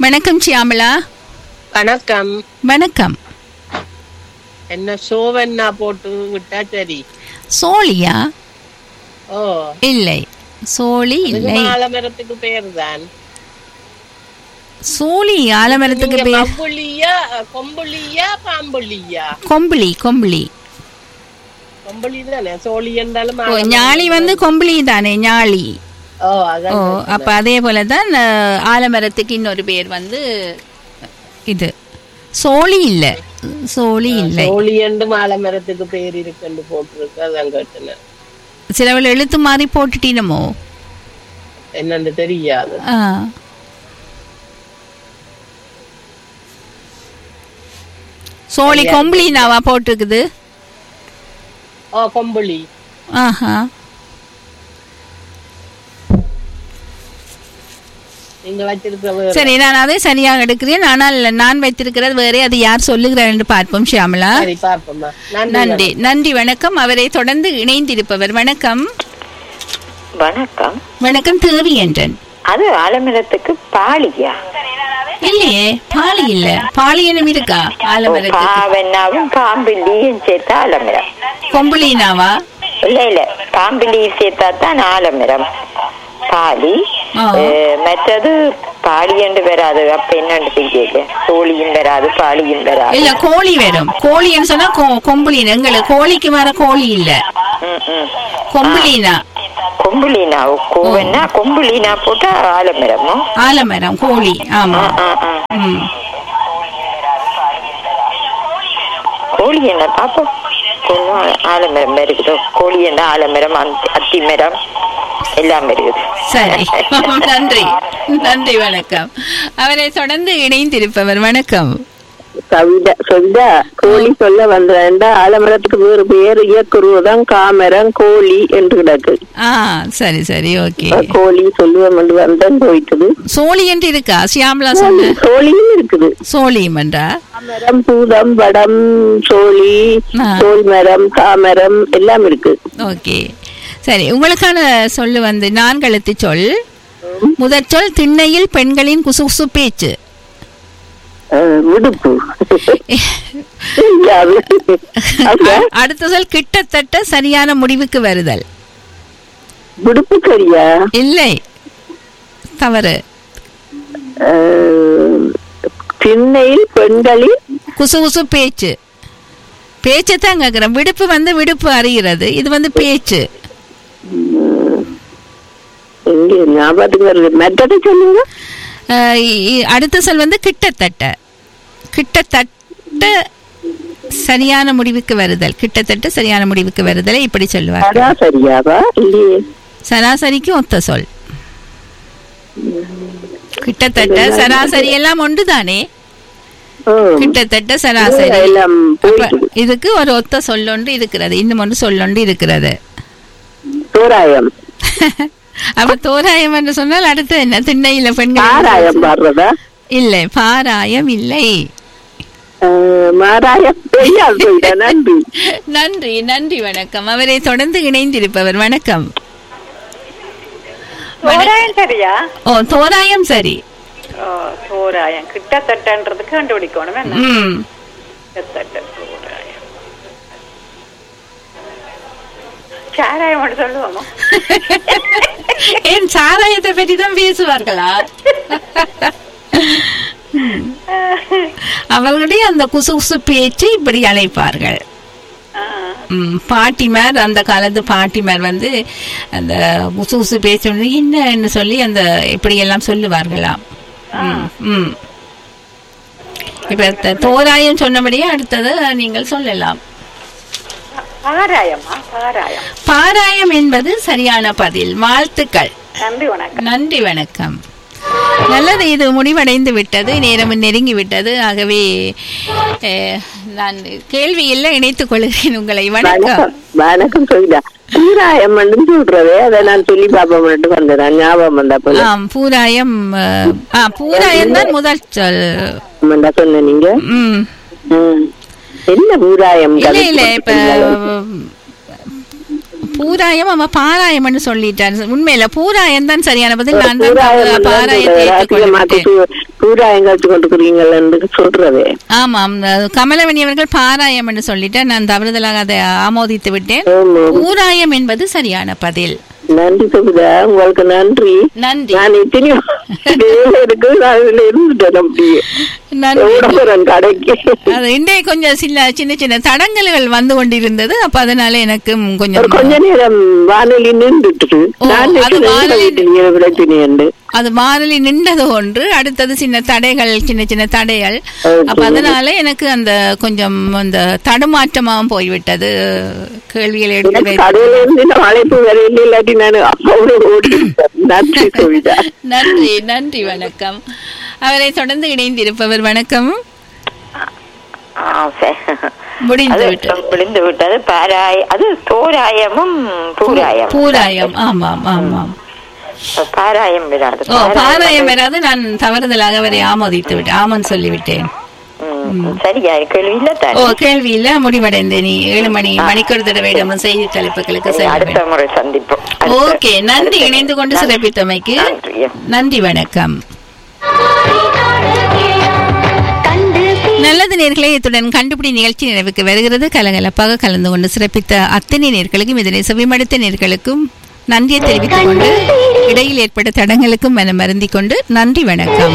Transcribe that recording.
வணக்கம் சியாமலா வணக்கம் வணக்கம் என்ன சோவன்னா போட்டு விட்டா சரி சோழியா ஓ இல்லை சோழி இதுக்கு இல்லை ஆலமரத்துக்கு பேர் தான் சோழி ஆலமரத்துக்கு நீங்க பேர் பம்புள்ளியா கொம்புள்ளியா பாம்புள்ளியா கொம்பிளி கொம்பிளி கொம்புள்ளி தானே சோழி என்றாலும் ஓ, ஞாழி வந்து கொம்பிளி தானே ஞாழி ஓ ஓ அதான் அப்ப அதே போல தான் அஹ், ஆலமரத்துக்கு இன்னொரு பேர் வந்து இது சோழி இல்ல சோழி இல்லை சோழி என்றும் ஆலமரத்துக்கு பேர் இருக்குன்னு போட்டிருக்கு அதான் கேட்டேன் சிலவள் எழுத்து மாதிரி போட்டுட்டீனமோ என்னன்னு தெரியாது ஆ. சோழி கொம்பிளினாவா போட்டிருக்குது ஓ கொம்புளி ஆஹா நீங்க வச்சிருக்க வேற சரி நான் அதை சரியாக எடுக்கிறேன் ஆனால் நான் வைத்திருக்கிறது வேறே அது யார் சொல்லுகிறார் என்று பார்ப்போம் ஷியாமலா சரி பாப்போம்மா நன்றி நன்றி நன்றி வணக்கம் அவரை தொடர்ந்து இணைந்திருப்பவர் வணக்கம் வணக்கம் வணக்கம் தேவி என்றன் அது ஆலமரத்துக்கு பாலியா இல்லையே பாலி இல்ல பாலியனும் இருக்கா ஆலமரத்துக்கு பாவன்னாவும் பாம்பிள்ளியும் சேர்த்தா ஆலமரம் கொம்புலினாவா இல்ல இல்ல பாம்பிள்ளியும் சேர்த்தா தான் ஆலமரம் பாலி ஆ. அஹ், மற்றது பாலி என்று வராது அப்ப என்னன்னு தெரியல தோழியும் வராது பாலியும் வராது இல்ல கோழி வரும் கோழின்னு சொன்னா கொ- கொம்புலின் எங்களுக்கு கோழிக்கு வர கோழி இல்ல ம், ம். கொம்புலினா கொம்புலினா கோவன்னா கொம்புலினா போட்டா ஆலமரமோ ஆலமரம் கோழி ஆமா ஆ, ஆ. ம். கோழி என்ன பாப்போம் கொஞ்சம் ஆல- ஆலமரம் இருக்குதோ கோழி என்ன ஆலமரம் அந்த- அத்தி மரம் எல்லாம் இருக்குது சரி நன்றி நன்றி வணக்கம் அவரை தொடர்ந்து இணைந்திருப்பவர் வணக்கம் கவிதா சொல்தா கோழி சொல்ல வந்தா ஆலமரத்துக்கு வேறு பேர் இயக்குருவதான் காமரம் கோழி என்று கிடக்கு ஆ சரி சரி ஓகே கோழி சொல்லுவோம் என்று வந்தேன் போயிட்டது சோழி என்று இருக்கா சியாமலா சொன்ன சோழியும் இருக்குது சோழியும் என்றா காமரம் பூதம் வடம் சோழி ஆ. தோல் மரம் காமரம் எல்லாம் இருக்கு ஓகே சரி உங்களுக்கான சொல்லு வந்து நான்கெழுத்து சொல் முதற் சொல் திண்ணையில் பெண்களின் குசுகுசு பேச்சு அஹ், விடுப்பு தெரியாது. அப்ப அடுத்த சொல் கிட்டத்தட்ட சரியான முடிவுக்கு வருதல் விடுப்பு சரியா இல்லை தவறு அஹ், திண்ணையில் பெண்களின் குசுகுசு பேச்சு பேச்சை தான் கேட்குறேன் விடுப்பு வந்து விடுப்பு அறிகிறது இது வந்து பேச்சு எங்க ஞாபகத்துக்கு வருது மெத்தடை சொல்லுங்க அஹ் இ- இ- அடுத்த சொல் வந்து கிட்டத்தட்ட கிட்டத்தட்ட சரியான முடிவுக்கு வருதல் கிட்டத்தட்ட சரியான முடிவுக்கு வருதலை இப்படி சொல்லுவார் சராசரியாவா இல்லையே சராசரிக்கு ஒத்த சொல் கிட்டத்தட்ட சராசரி எல்லாம் ஒன்றுதானே ஓ. கிட்டத்தட்ட சராசரி எல்லாம் அப்ப போயிட்டு இதுக்கு ஒரு ஒத்த சொல்லொன்று இருக்கிறது இன்னும் ஒன்று சொல்லொன்று இருக்கிறது தோராயம் அப்ப தோராயம் என்று சொன்னால் அடுத்து என்ன திண்ணையில ஆராயம் பெண்கள் பாடுறதா இல்லை பாராயம் இல்லை அஹ், மாராயம் தெரியாது போயிட்டேன் நன்றி நன்றி நன்றி வணக்கம் அவரை தொடர்ந்து இணைந்திருப்பவர் வணக்கம் தோராயம் சரியா ஓ தோராயம் சரி ஓ, தோராயம் கிட்டத்தட்டன்றதுக்கு கண்டுபிடிக்கணும் என்ன ம் கிட்டத்தட்ட தோராயம் சாராயம் மட்டும் சொல்லுவோமா ஏன் சாராயத்தை பற்றி தான் பேசுவார்களா அவர்களுடைய அந்த குசு குசு பேச்சு இப்படி அழைப்பார்கள் ஆ, ம், பாட்டிமார் அந்த காலத்து பாட்டிமார் வந்து அந்த குசு குசு பேச்சு என்னன்னு சொல்லி அந்த இப்படி எல்லாம் சொல்லுவார்களாம் ம், ம். இப்ப த- தோராயம் சொன்னபடியே அடுத்தது நீங்கள் சொல்லலாம் பாராயமா பாராயம் பாராயம் என்பது சரியான பதில் வாழ்த்துக்கள் நன்றி வணக்கம் நன்றி வணக்கம் நல்லது இது முடிவடைந்து விட்டது நேரம் நெருங்கி விட்டது ஆகவே அஹ், நான் கேள்வியில் இணைத்துக் கொள்கிறேன் உங்களை வணக்கம் வணக்கம் வணக்கம் சொல்லிதா தூராயம் சொல்றதே அதை நான் சொல்லி பாப்போம் வந்தேன் ஞாபகம் வந்தா போல ஆம் பூராயம் அஹ், ஆ பூராயம் தான் முதல் சொல் ஆமாண்டா சொன்ன நீங்க ம் ம். என்ன பூராயம் இல்ல இல்ல இப்ப பூராயம் அவன் பாராயம்னு சொல்லிட்டான் உண்மையில பூராயம் தான் சரியான பதில் நான் தான் பூராயம் பாராயத்தை ஏற்றுக்கொண்டு பூராயம் கழிச்சு கொண்டிருக்கிறீங்கள் சொல்றதே ஆமாம் அஹ் கமலவணி அவர்கள் பாராயம் என்று சொல்லிட்டு நான் தவறுதலாக அதை ஆமோதித்து விட்டேன் ஆமா. ஊராயம் என்பது சரியான பதில் நன்றி சுபிதா உங்களுக்கு நன்றி நன்றி நான் எத்தனையோ வேலை இருக்கு நான் இதுல இருந்துட்டேன் அப்படியே நன்றி எவ்வளவு போறேன் கடைக்கு அது இன்றைய கொஞ்சம் சில சின்ன சின்ன தடங்கல்கள் வந்து கொண்டிருந்தது அப்ப அதனால எனக்கு ஒரு கொஞ்சம் கொஞ்ச நேரம் வானொலி நின்றுட்டு ஓ, நான் அது வானொலி- பிரச்சனை உண்டு அது மாறலி நின்றது ஒன்று அடுத்தது சின்ன தடைகள் சின்ன சின்ன தடைகள் Okay. அப்ப அதனால எனக்கு அந்த கொஞ்சம் அந்த தடுமாற்றமாகவும் போய்விட்டது கேள்விகள் எடுத்து எனக்கு வைத்து கடையில இருந்து நான் அழைப்பு வரையில் இல்லாட்டி நான் அப்போது ஓடி இருப்பேன். நன்றி சுபிதா நன்றி நன்றி வணக்கம் அவரை தொடர்ந்து இணைந்திருப்பவர் வணக்கம் ஆ, சரி. முடிந்து அது விட்டது விழுந்து விட்டது பாராய அது தோராயமும் பூராயம் பூராயம் ஆமாம் ஆமாம் பாராயம் விடாது ஓ பாராயம் வராது நான் தவறுதலாக அவரை ஆமோதித்து விட்டேன் ஆமன் சொல்லிவிட்டேன் ம், சரியா கேள்வி இல்ல ஓ தானே கேள்வியில முடிவடைந்து நீ ஏழு மணி மணிக்கொரு தடவை நம்ம செய்தி தலைப்புகளுக்கு செல்ல அடுத்த வேண்டும் முறை சந்திப்போம் அடுத்த- ஓகே நன்றி அடுத்த- இணைந்து கொண்டு நன்றி. சிறப்பித்தமைக்கு நன்றி நன்றி வணக்கம் நல்லது நேர்களே இத்துடன் கண்டுபிடி நிகழ்ச்சி நிறைவுக்கு வருகிறது கலகலப்பாக கலந்து கொண்டு சிறப்பித்த அத்தனை நேர்களுக்கும் இதனை செவிமடுத்த நேர்களுக்கும் நன்றியை தெரிவித்துக் கொண்டு இடையில் ஏற்பட்ட தடங்களுக்கும் மனம் வருந்திக் கொண்டு நன்றி வணக்கம்